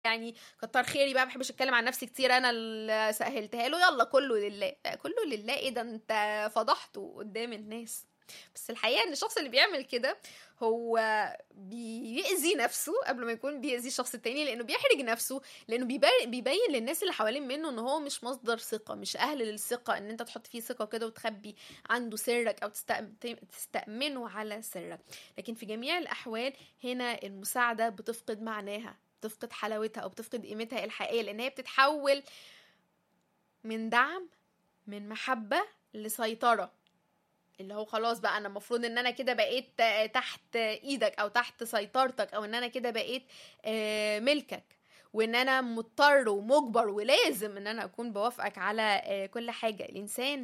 يعني كتر خيري بقى ما بحبش اتكلم عن نفسي كتير انا اللي سهلتها له يلا كله لله كله لله ايه ده انت فضحته قدام الناس بس الحقيقه ان الشخص اللي بيعمل كده هو بيأذي نفسه قبل ما يكون بيأذي الشخص التاني لانه بيحرج نفسه لانه بيبين للناس اللي حوالين منه ان هو مش مصدر ثقه مش اهل للثقه ان انت تحط فيه ثقه كده وتخبي عنده سرك او تستأمنه على سرك لكن في جميع الاحوال هنا المساعده بتفقد معناها بتفقد حلاوتها او بتفقد قيمتها الحقيقيه لان هي بتتحول من دعم من محبه لسيطره اللي هو خلاص بقى انا المفروض ان انا كده بقيت تحت ايدك او تحت سيطرتك او ان انا كده بقيت ملكك وان انا مضطر ومجبر ولازم ان انا اكون بوافقك على كل حاجه الانسان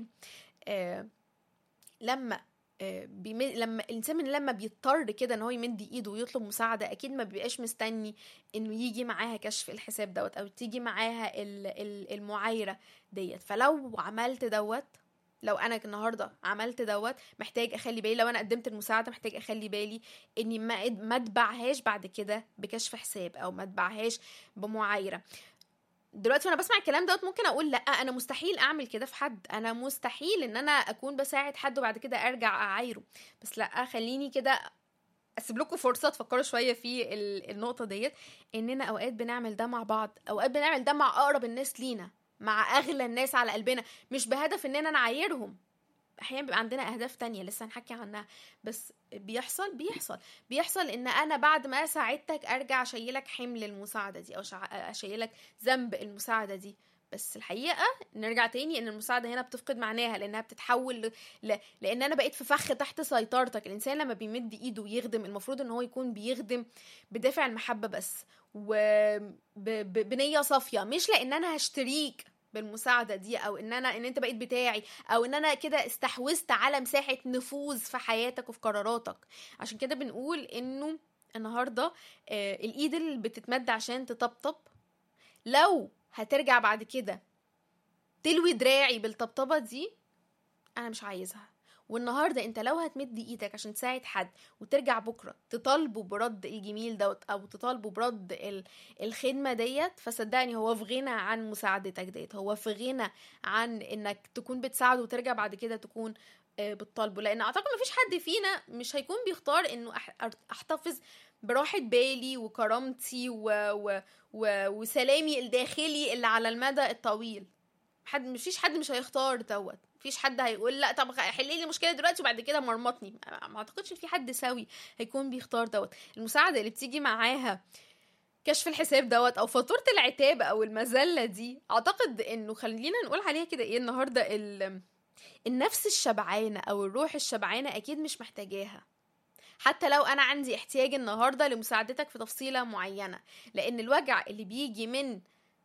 لما بيمد... لما الانسان من لما بيضطر كده ان هو يمد ايده ويطلب مساعده اكيد ما بيبقاش مستني انه يجي معاها كشف الحساب دوت او تيجي معاها المعايره ديت فلو عملت دوت لو انا النهارده عملت دوت محتاج اخلي بالي لو انا قدمت المساعده محتاج اخلي بالي اني ما ما اتبعهاش بعد كده بكشف حساب او ما اتبعهاش بمعايره دلوقتي وانا بسمع الكلام دوت ممكن اقول لا انا مستحيل اعمل كده في حد انا مستحيل ان انا اكون بساعد حد وبعد كده ارجع اعايره بس لا خليني كده اسيب لكم فرصه تفكروا شويه في النقطه ديت اننا اوقات بنعمل ده مع بعض اوقات بنعمل ده مع اقرب الناس لينا مع اغلى الناس على قلبنا مش بهدف اننا نعايرهم احيانا بيبقى عندنا اهداف تانية لسه هنحكي عنها بس بيحصل بيحصل بيحصل ان انا بعد ما ساعدتك ارجع اشيلك حمل المساعده دي او اشيلك ذنب المساعده دي بس الحقيقه نرجع تاني ان المساعده هنا بتفقد معناها لانها بتتحول ل... ل... لان انا بقيت في فخ تحت سيطرتك الانسان لما بيمد ايده ويخدم المفروض ان هو يكون بيخدم بدافع المحبه بس وبنيه صافيه مش لان انا هشتريك بالمساعده دي او ان انا ان انت بقيت بتاعي او ان انا كده استحوذت على مساحه نفوذ في حياتك وفي قراراتك عشان كده بنقول انه النهارده آه الايد اللي بتتمد عشان تطبطب لو هترجع بعد كده تلوي دراعي بالطبطبه دي انا مش عايزها والنهارده انت لو هتمد ايدك عشان تساعد حد وترجع بكره تطالبه برد الجميل دوت او تطالبه برد الخدمه ديت فصدقني هو في غنى عن مساعدتك ديت هو في غنى عن انك تكون بتساعده وترجع بعد كده تكون بتطالبه لان اعتقد مفيش حد فينا مش هيكون بيختار انه احتفظ براحة بالي وكرامتي و... و... و... وسلامي الداخلي اللي على المدى الطويل حد مفيش حد مش هيختار دوت مفيش حد هيقول لا طب حلي لي المشكله دلوقتي وبعد كده مرمطني ما اعتقدش في حد سوي هيكون بيختار دوت المساعده اللي بتيجي معاها كشف الحساب دوت او فاتوره العتاب او المذله دي اعتقد انه خلينا نقول عليها كده ايه النهارده ال... النفس الشبعانه او الروح الشبعانه اكيد مش محتاجاها حتى لو انا عندي احتياج النهارده لمساعدتك في تفصيله معينه لان الوجع اللي بيجي من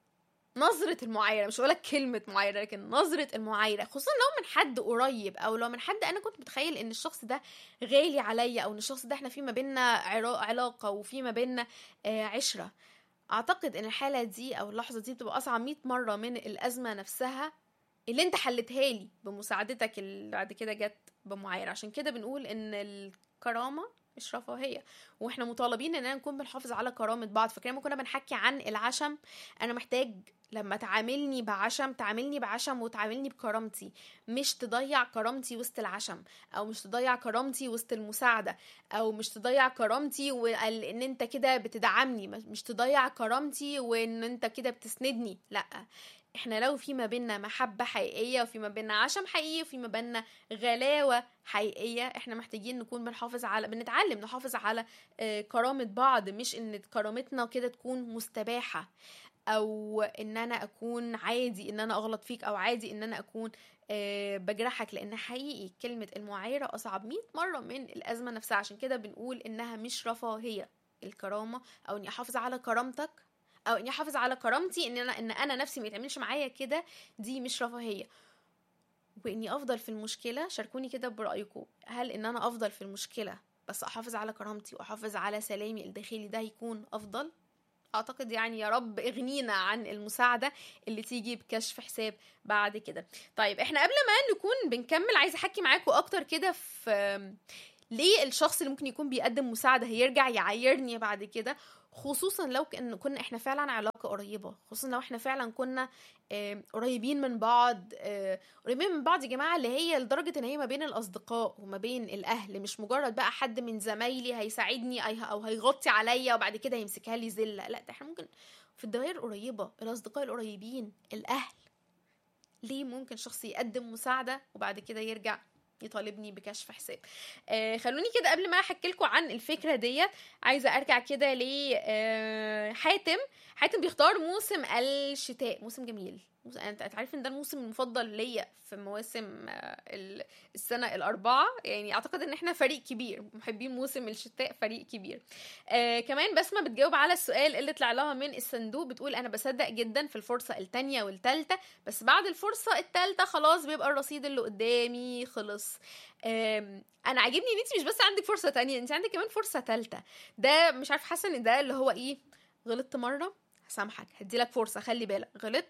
نظرة المعايرة مش هقولك كلمة معايرة لكن نظرة المعايرة خصوصا لو من حد قريب أو لو من حد أنا كنت متخيل إن الشخص ده غالي عليا أو إن الشخص ده إحنا في ما بينا علاقة وفي ما بينا عشرة أعتقد إن الحالة دي أو اللحظة دي بتبقى أصعب 100 مرة من الأزمة نفسها اللي أنت حلتها لي بمساعدتك اللي بعد كده جت بمعايرة عشان كده بنقول إن الكرامة مش رفاهيه واحنا مطالبين اننا نكون بنحافظ على كرامه بعض فاكرين كنا بنحكي عن العشم انا محتاج لما تعاملني بعشم تعاملني بعشم وتعاملني بكرامتي مش تضيع كرامتي وسط العشم او مش تضيع كرامتي وسط المساعده او مش تضيع كرامتي وان انت كده بتدعمني مش تضيع كرامتي وان انت كده بتسندني لا احنا لو في ما بينا محبة حقيقية وفي ما بينا عشم حقيقي وفي ما بينا غلاوة حقيقية احنا محتاجين نكون بنحافظ على بنتعلم نحافظ على اه كرامة بعض مش ان كرامتنا كده تكون مستباحة او ان انا اكون عادي ان انا اغلط فيك او عادي ان انا اكون اه بجرحك لان حقيقي كلمة المعايرة اصعب 100 مرة من الازمة نفسها عشان كده بنقول انها مش رفاهية الكرامة او اني احافظ على كرامتك او اني احافظ على كرامتي ان انا ان انا نفسي ما يتعملش معايا كده دي مش رفاهيه واني افضل في المشكله شاركوني كده برايكم هل ان انا افضل في المشكله بس احافظ على كرامتي واحافظ على سلامي الداخلي ده يكون افضل اعتقد يعني يا رب اغنينا عن المساعده اللي تيجي بكشف حساب بعد كده طيب احنا قبل ما نكون بنكمل عايزه احكي معاكم اكتر كده في ليه الشخص اللي ممكن يكون بيقدم مساعده هيرجع يعايرني بعد كده خصوصا لو كن كنا احنا فعلا علاقه قريبه خصوصا لو احنا فعلا كنا آه، قريبين من بعض آه، قريبين من بعض يا جماعه اللي هي لدرجه ان هي ما بين الاصدقاء وما بين الاهل مش مجرد بقى حد من زمايلي هيساعدني أي- او هيغطي عليا وبعد كده يمسكها لي زله لا ده احنا ممكن في الدوائر القريبه الاصدقاء القريبين الاهل ليه ممكن شخص يقدم مساعده وبعد كده يرجع يطالبني بكشف حساب آه خلوني كده قبل ما احكي لكم عن الفكره ديت عايزه ارجع كده لحاتم حاتم بيختار موسم الشتاء موسم جميل موسم- انت أنت عارف ان ده الموسم المفضل ليا في مواسم آه، ال- السنه الاربعه يعني اعتقد ان احنا فريق كبير محبين موسم الشتاء فريق كبير آه كمان بسمه بتجاوب على السؤال اللي طلع لها من الصندوق بتقول انا بصدق جدا في الفرصه التانية والتالتة بس بعد الفرصه التالتة خلاص بيبقى الرصيد اللي قدامي خلص آم، انا عاجبني ان انت مش بس عندك فرصه تانية انت عندك كمان فرصه تالتة ده مش عارف حاسه ان ده اللي هو ايه غلطت مره هسامحك هديلك فرصه خلي بالك غلطت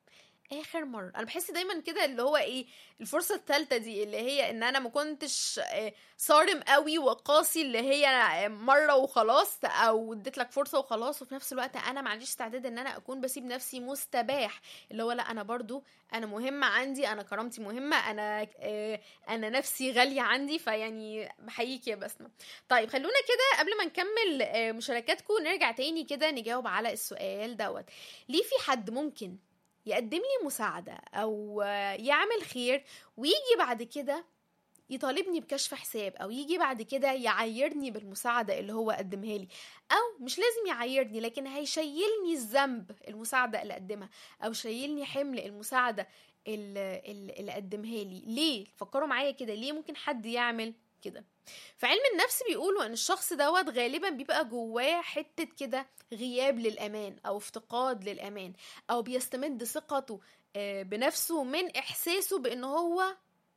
اخر مره انا بحس دايما كده اللي هو ايه الفرصه الثالثه دي اللي هي ان انا ما كنتش آه، صارم قوي وقاسي اللي هي آه، مره وخلاص او اديت لك فرصه وخلاص وفي نفس الوقت انا ما عنديش استعداد ان انا اكون بسيب نفسي مستباح اللي هو لا انا برضو انا مهمه عندي انا كرامتي مهمه انا آه، انا نفسي غاليه عندي فيعني بحييك يا بسمه طيب خلونا كده قبل ما نكمل آه، مشاركاتكم نرجع تاني كده نجاوب على السؤال دوت ليه في حد ممكن يقدم لي مساعدة أو آه، يعمل خير ويجي بعد كده يطالبني بكشف حساب أو يجي بعد كده يعايرني بالمساعدة اللي هو قدمها لي أو مش لازم يعايرني لكن هيشيلني الذنب المساعدة اللي قدمها أو شيلني حمل المساعدة اللي, اللي اللي قدمها لي ليه فكروا معايا كده ليه ممكن حد يعمل كده في علم النفس بيقولوا ان الشخص دوت غالبا بيبقى جواه حتة كده غياب للأمان أو افتقاد للأمان أو بيستمد ثقته آه، بنفسه من إحساسه بأن هو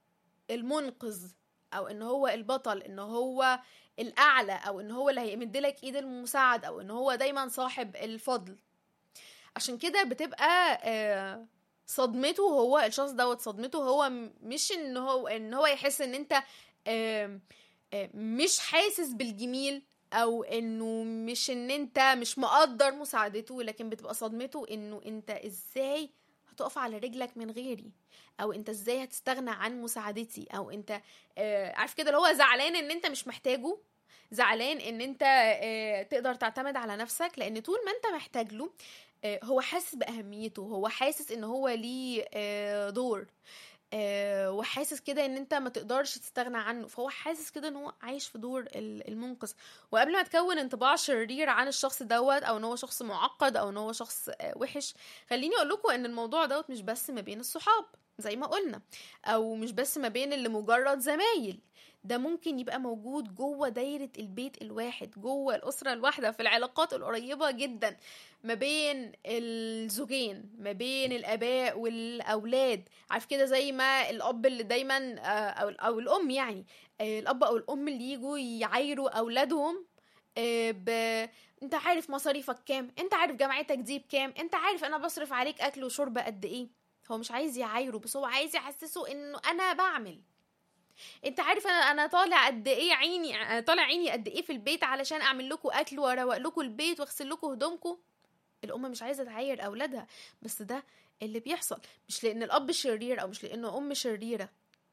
المنقذ أو أن هو البطل أن هو الأعلى أو أن هو اللي هيمد لك إيد المساعد أو أن هو دايما صاحب الفضل عشان كده بتبقى آه، صدمته هو الشخص دوت صدمته هو م- مش ان هو ان هو يحس ان انت آم، آم، مش حاسس بالجميل او انه مش ان انت مش مقدر مساعدته لكن بتبقى صدمته انه انت ازاي هتقف على رجلك من غيري او انت ازاي هتستغنى عن مساعدتي او انت آه، عارف كده اللي هو زعلان ان انت مش محتاجه زعلان ان انت آه، تقدر تعتمد على نفسك لان طول ما انت محتاج له آه، هو حاسس باهميته هو حاسس ان هو ليه آه، دور آه، وحاسس كده ان انت ما تقدرش تستغنى عنه فهو حاسس كده ان هو عايش في دور ال- المنقذ وقبل ما تكون انطباع شرير عن الشخص دوت او ان هو شخص معقد او ان هو شخص آه، وحش خليني اقول لكم ان الموضوع دوت مش بس ما بين الصحاب زي ما قلنا او مش بس ما بين اللي مجرد زمايل ده ممكن يبقى موجود جوه دايرة البيت الواحد جوه الأسرة الواحدة في العلاقات القريبة جدا ما بين الزوجين ما بين الآباء والأولاد عارف كده زي ما الأب اللي دايما آه، أو, أو الأم يعني آه، الأب أو الأم اللي يجوا يعايروا أولادهم آه، ب انت عارف مصاريفك كام انت عارف جامعتك دي بكام انت عارف انا بصرف عليك اكل وشرب قد ايه هو مش عايز يعايره بس هو عايز يحسسه انه انا بعمل انت عارف انا انا طالع قد ايه عيني أنا طالع عيني قد ايه في البيت علشان اعمل لكم اكل واروق لكم البيت واغسل لكم هدومكم الام مش عايزه تعاير اولادها بس ده اللي بيحصل مش لان الاب شرير او مش لان ام شريره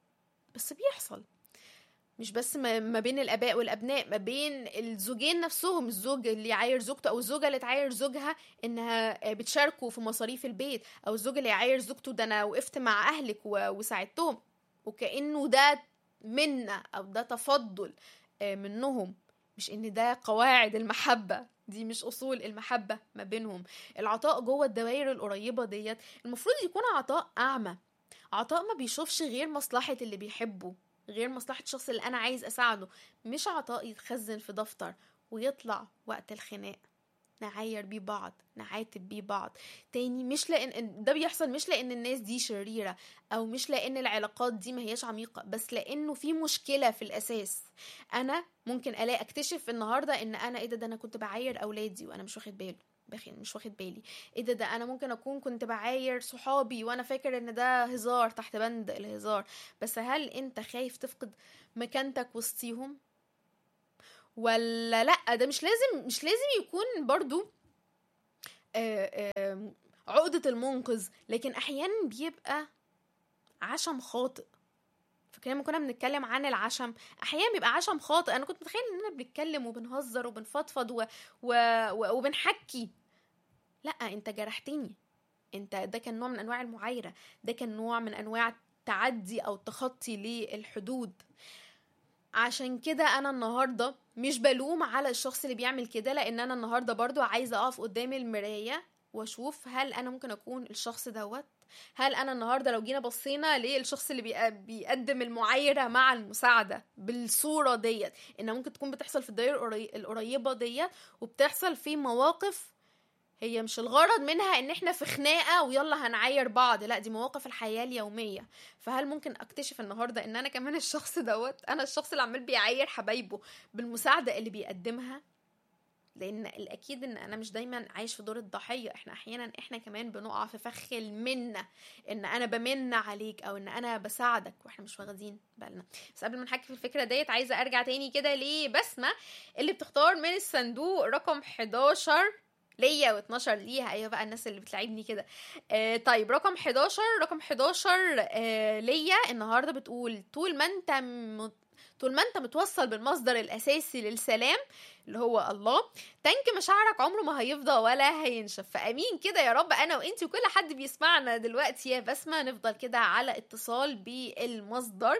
بس بيحصل مش بس ما ما بين الاباء والابناء ما بين الزوجين نفسهم الزوج اللي يعاير زوجته او الزوجه اللي تعاير زوجها انها بتشاركوا في مصاريف البيت او الزوج اللي يعاير زوجته ده انا وقفت مع اهلك و- وساعدتهم وكانه ده منا او ده تفضل آه، منهم مش ان ده قواعد المحبه دي مش اصول المحبه ما بينهم العطاء جوه الدوائر القريبه ديت المفروض يكون عطاء اعمى عطاء ما بيشوفش غير مصلحه اللي بيحبه غير مصلحه الشخص اللي انا عايز اساعده مش عطاء يتخزن في دفتر ويطلع وقت الخناق نعاير بيه بعض نعاتب بيه بعض تاني مش لان ده بيحصل مش لان الناس دي شريره او مش لان العلاقات دي ما هياش عميقه بس لانه في مشكله في الاساس انا ممكن الاقي اكتشف النهارده ان انا ايه ده ده انا كنت بعاير اولادي وانا مش واخد باله بخ- مش واخد بالي ايه ده ده انا ممكن اكون كنت بعاير صحابي وانا فاكر ان ده هزار تحت بند الهزار بس هل انت خايف تفقد مكانتك وسطيهم ولا لا ده مش لازم مش لازم يكون برضو آه، آه، عقدة المنقذ لكن احيانا بيبقى عشم خاطئ فاكرين لما كنا بنتكلم عن العشم احيانا بيبقى عشم خاطئ انا كنت متخيل اننا بنتكلم وبنهزر وبنفضفض و... و... و... وبنحكي لا انت جرحتني انت ده كان نوع من انواع المعايره ده كان نوع من انواع التعدي او التخطي للحدود عشان كده انا النهارده مش بلوم على الشخص اللي بيعمل كده لان انا النهارده برضو عايزه اقف قدام المرايه واشوف هل انا ممكن اكون الشخص دوت هل انا النهارده لو جينا بصينا للشخص اللي بيق- بيقدم المعايره مع المساعده بالصوره ديت انها ممكن تكون بتحصل في الدائره القري- القريبه ديت وبتحصل في مواقف هي مش الغرض منها ان احنا في خناقه ويلا هنعاير بعض لا دي مواقف الحياه اليوميه فهل ممكن اكتشف النهارده ان انا كمان الشخص دوت انا الشخص اللي عمال بيعاير حبايبه بالمساعده اللي بيقدمها لان الاكيد ان انا مش دايما عايش في دور الضحيه احنا احيانا احنا كمان بنقع في فخ المنه ان انا بمن عليك او ان انا بساعدك واحنا مش واخدين بالنا بس قبل ما نحكي في الفكره ديت عايزه ارجع تاني كده لبسمه اللي بتختار من الصندوق رقم 11 ليا و12 ليها ايوه بقى الناس اللي بتلعبني كده آه طيب رقم 11 رقم 11 آه ليا النهارده بتقول طول ما انت مت... طول ما انت متوصل بالمصدر الاساسي للسلام اللي هو الله تانك مشاعرك عمره ما هيفضى ولا هينشف فامين كده يا رب انا وانت وكل حد بيسمعنا دلوقتي يا بسمه نفضل كده على اتصال بالمصدر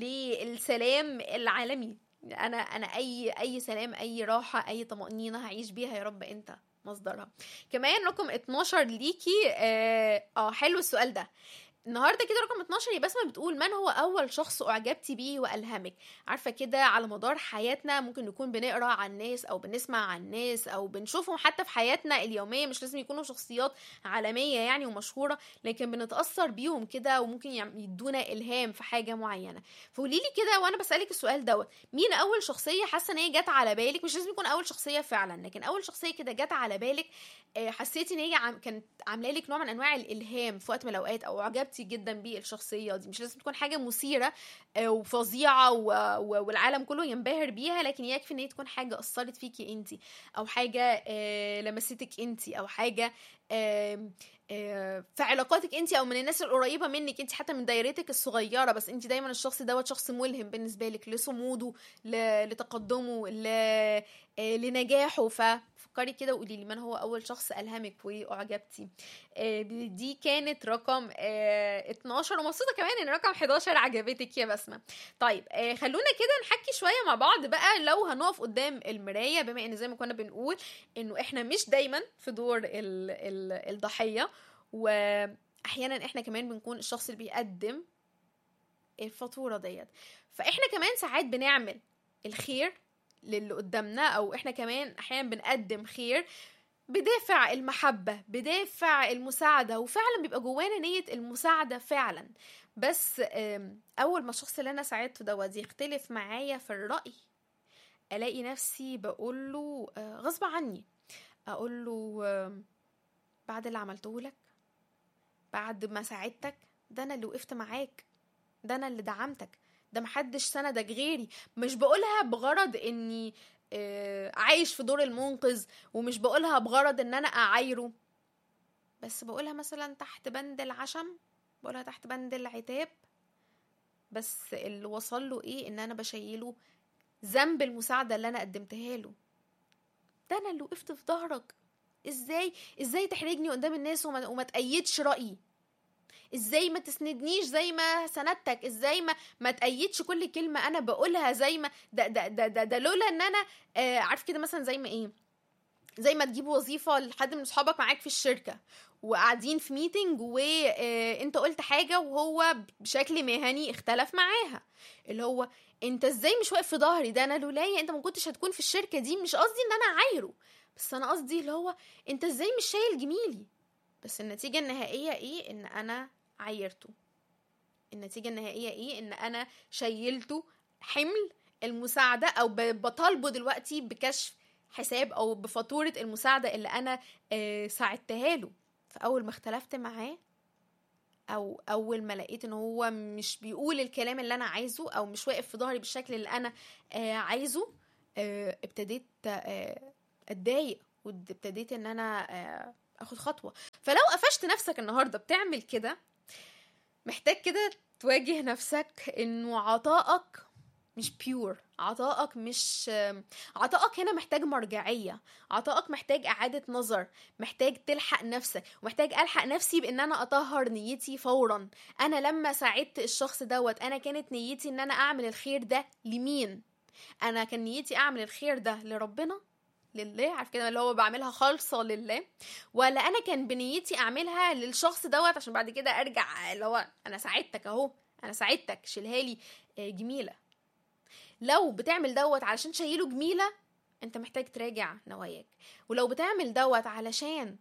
للسلام العالمي انا انا اي اي سلام اي راحه اي طمانينه هعيش بيها يا رب انت مصدرها كمان رقم 12 ليكي اه, آه حلو السؤال ده النهارده كده رقم 12 يا بسمه بتقول من هو اول شخص اعجبتي بيه والهمك عارفه كده على مدار حياتنا ممكن نكون بنقرا عن ناس او بنسمع عن ناس او بنشوفهم حتى في حياتنا اليوميه مش لازم يكونوا شخصيات عالميه يعني ومشهوره لكن بنتاثر بيهم كده وممكن يعم- يدونا الهام في حاجه معينه فقولي لي كده وانا بسالك السؤال دوت مين اول شخصيه حاسه ان هي جت على بالك مش لازم يكون اول شخصيه فعلا لكن اول شخصيه كده جت على بالك آه، حسيتي ان هي عم كانت عامله لك نوع من انواع الالهام في وقت من الاوقات او اعجبتي جدا بالشخصيه دي مش لازم تكون حاجه مثيره آه، وفظيعه و- و- والعالم كله ينبهر بيها لكن يكفي ان هي تكون حاجه اثرت فيكي انت او حاجه آه، لمستك انت او حاجه آم، آه، في علاقاتك انت او من الناس القريبه منك انت حتى من دايرتك الصغيره بس انت دايما الشخص دوت شخص ملهم بالنسبه لك لصموده ل- لتقدمه ل... آه، لنجاحه ففكري كده وقولي لي من هو اول شخص الهمك واعجبتي آه، دي كانت رقم آه، 12 ومبسوطه كمان ان رقم 11 عجبتك يا بسمه طيب آه، خلونا كده نحكي شويه مع بعض بقى لو هنقف قدام المرايه بما ان زي ما كنا بنقول انه احنا مش دايما في دور ال ال الضحيه واحيانا احنا كمان بنكون الشخص اللي بيقدم الفاتوره ديت فاحنا كمان ساعات بنعمل الخير للي قدامنا او احنا كمان احيانا بنقدم خير بدافع المحبة بدافع المساعدة وفعلا بيبقى جوانا نية المساعدة فعلا بس آم، أول ما الشخص اللي أنا ساعدته دوت يختلف معايا في الرأي ألاقي نفسي بقول له آه، غصب عني أقول له آم، بعد اللي عملته لك بعد ما ساعدتك ده أنا اللي وقفت معاك ده أنا اللي دعمتك ده محدش سندك غيري مش بقولها بغرض اني آه، عايش في دور المنقذ ومش بقولها بغرض ان انا اعايره بس بقولها مثلا تحت بند العشم بقولها تحت بند العتاب بس اللي وصل له ايه ان انا بشيله ذنب المساعده اللي انا قدمتها له ده انا اللي وقفت في ظهرك ازاي ازاي تحرجني قدام الناس وما, وما تأيدش رأيي ازاي ما تسندنيش زي ما سندتك ازاي ما ما تأيدش كل كلمة انا بقولها زي ما ده ده ده ده, ده لولا ان انا آه عارف كده مثلا زي ما ايه زي ما تجيب وظيفة لحد من صحابك معاك في الشركة وقاعدين في ميتنج وانت قلت حاجة وهو بشكل مهني اختلف معاها اللي هو انت ازاي مش واقف في ظهري ده انا لولايا انت ما كنتش هتكون في الشركة دي مش قصدي ان انا عايره بس انا قصدي اللي هو انت ازاي مش شايل جميلي بس النتيجة النهائية ايه ان انا عايرته النتيجة النهائية ايه ان انا شيلته حمل المساعدة او ب- بطالبه دلوقتي بكشف حساب او بفاتورة المساعدة اللي انا آه، ساعدتها له فاول ما اختلفت معاه او اول ما لقيت ان هو مش بيقول الكلام اللي انا عايزه او مش واقف في ظهري بالشكل اللي انا آه، عايزه آه، ابتديت آه، اتضايق وابتديت ان انا آه، اخد خطوه فلو قفشت نفسك النهارده بتعمل كده محتاج كده تواجه نفسك انه عطائك مش بيور عطائك مش عطائك هنا محتاج مرجعية عطائك محتاج إعادة نظر محتاج تلحق نفسك ومحتاج ألحق نفسي بإن أنا أطهر نيتي فورا أنا لما ساعدت الشخص دوت أنا كانت نيتي إن أنا أعمل الخير ده لمين أنا كان نيتي أعمل الخير ده لربنا لله عارف كده اللي هو بعملها خالصه لله ولا انا كان بنيتي اعملها للشخص دوت عشان بعد كده ارجع اللي هو انا ساعدتك اهو انا ساعدتك شيلها لي آه، جميله لو بتعمل دوت علشان شايله جميله انت محتاج تراجع نواياك ولو بتعمل دوت علشان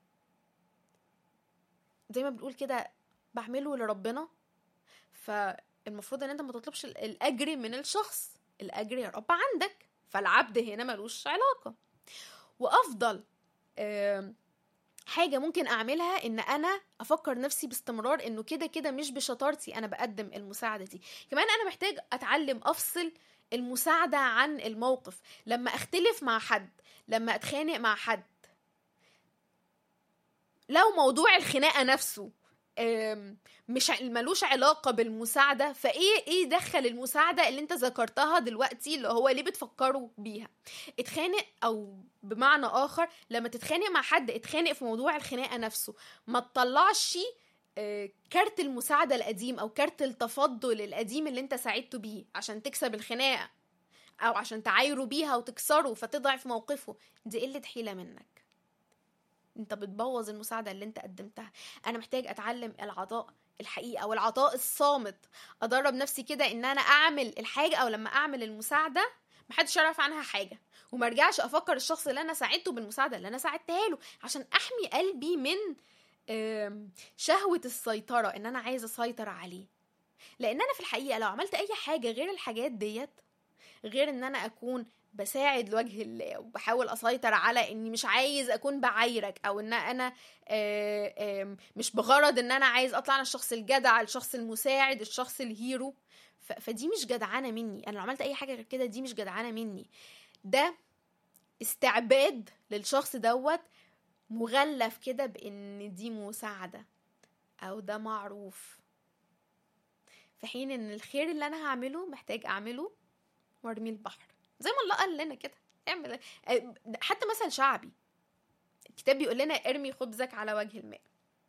زي ما بنقول كده بعمله لربنا فالمفروض ان انت ما تطلبش ال- الاجر من الشخص الاجر يا رب عندك فالعبد هنا ملوش علاقه وافضل آم، حاجه ممكن اعملها ان انا افكر نفسي باستمرار انه كده كده مش بشطارتي انا بقدم المساعده دي كمان انا محتاج اتعلم افصل المساعده عن الموقف لما اختلف مع حد لما اتخانق مع حد لو موضوع الخناقه نفسه آم، مش ع- ملوش علاقة بالمساعدة فايه ايه دخل المساعدة اللي انت ذكرتها دلوقتي اللي هو ليه بتفكروا بيها اتخانق او بمعنى اخر لما تتخانق مع حد اتخانق في موضوع الخناقة نفسه ما تطلعش آه، كارت المساعدة القديم او كارت التفضل القديم اللي انت ساعدته بيه عشان تكسب الخناقة او عشان تعايره بيها وتكسره فتضعف موقفه دي قلة حيلة منك انت بتبوظ المساعدة اللي انت قدمتها انا محتاج اتعلم العطاء الحقيقة والعطاء الصامت ادرب نفسي كده ان انا اعمل الحاجة او لما اعمل المساعدة محدش يعرف عنها حاجة وما ارجعش افكر الشخص اللي انا ساعدته بالمساعدة اللي انا ساعدتها له عشان احمي قلبي من آم، شهوة السيطرة ان انا عايزة اسيطر عليه لان انا في الحقيقة لو عملت اي حاجة غير الحاجات ديت غير ان انا اكون بساعد لوجه الله وبحاول اسيطر على اني مش عايز اكون بعايرك او ان انا آه، آم، مش بغرض ان انا عايز اطلع انا الشخص الجدع الشخص المساعد الشخص الهيرو ف- فدي مش جدعانه مني انا لو عملت اي حاجه غير كده دي مش جدعانه مني ده استعباد للشخص دوت مغلف كده بان دي مساعده او ده معروف في حين ان الخير اللي انا هعمله محتاج اعمله وارميه البحر زي ما الله قال لنا كده اعمل آه، حتى مثل شعبي الكتاب بيقول لنا ارمي خبزك على وجه الماء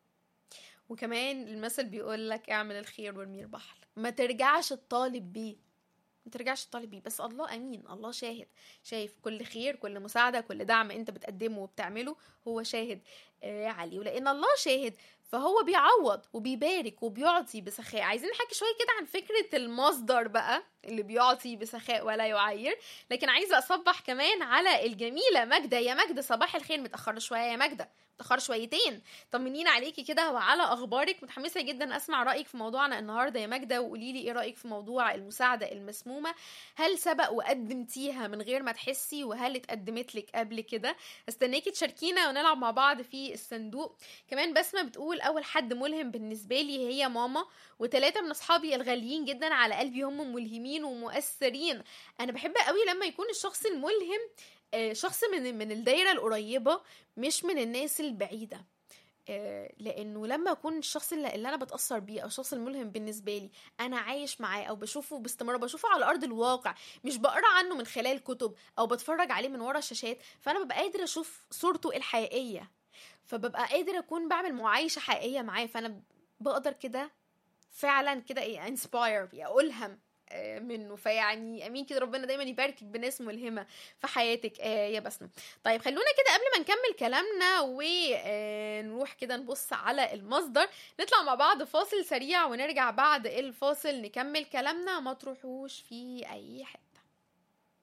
وكمان المثل بيقول لك اعمل الخير وارمي البحر ما ترجعش تطالب بيه ما ترجعش تطالب بيه بس الله امين الله شاهد شايف كل خير كل مساعده كل دعم انت بتقدمه وبتعمله هو شاهد آه عليه ولان الله شاهد فهو بيعوض وبيبارك وبيعطي بسخاء عايزين نحكي شويه كده عن فكره المصدر بقى اللي بيعطي بسخاء ولا يعير لكن عايزه اصبح كمان على الجميله ماجده يا ماجده صباح الخير متاخره شويه يا ماجده متاخره شويتين طمنينا عليكي كده وعلى اخبارك متحمسه جدا اسمع رايك في موضوعنا النهارده يا ماجده وقولي لي ايه رايك في موضوع المساعده المسمومه هل سبق وقدمتيها من غير ما تحسي وهل اتقدمت لك قبل كده استناكي تشاركينا ونلعب مع بعض في الصندوق كمان بسمه بتقول اول حد ملهم بالنسبه لي هي ماما وثلاثه من اصحابي الغاليين جدا على قلبي هم ملهمين ومؤثرين انا بحب قوي لما يكون الشخص الملهم آه، شخص من من الدايره القريبه مش من الناس البعيده آه، لانه لما اكون الشخص اللي, اللي انا بتاثر بيه او الشخص الملهم بالنسبه لي انا عايش معاه او بشوفه باستمرار بشوفه على ارض الواقع مش بقرا عنه من خلال كتب او بتفرج عليه من ورا الشاشات فانا ببقى قادره اشوف صورته الحقيقيه فببقى قادره اكون بعمل معايشه حقيقيه معاه فانا بقدر كده فعلا كده ايه انسباير الهم آه، منه فيعني امين كده ربنا دايما يباركك بناس ملهمه في حياتك آه يا بسمه طيب خلونا كده قبل ما نكمل كلامنا ونروح كده نبص على المصدر نطلع مع بعض فاصل سريع ونرجع بعد الفاصل نكمل كلامنا ما تروحوش في اي حته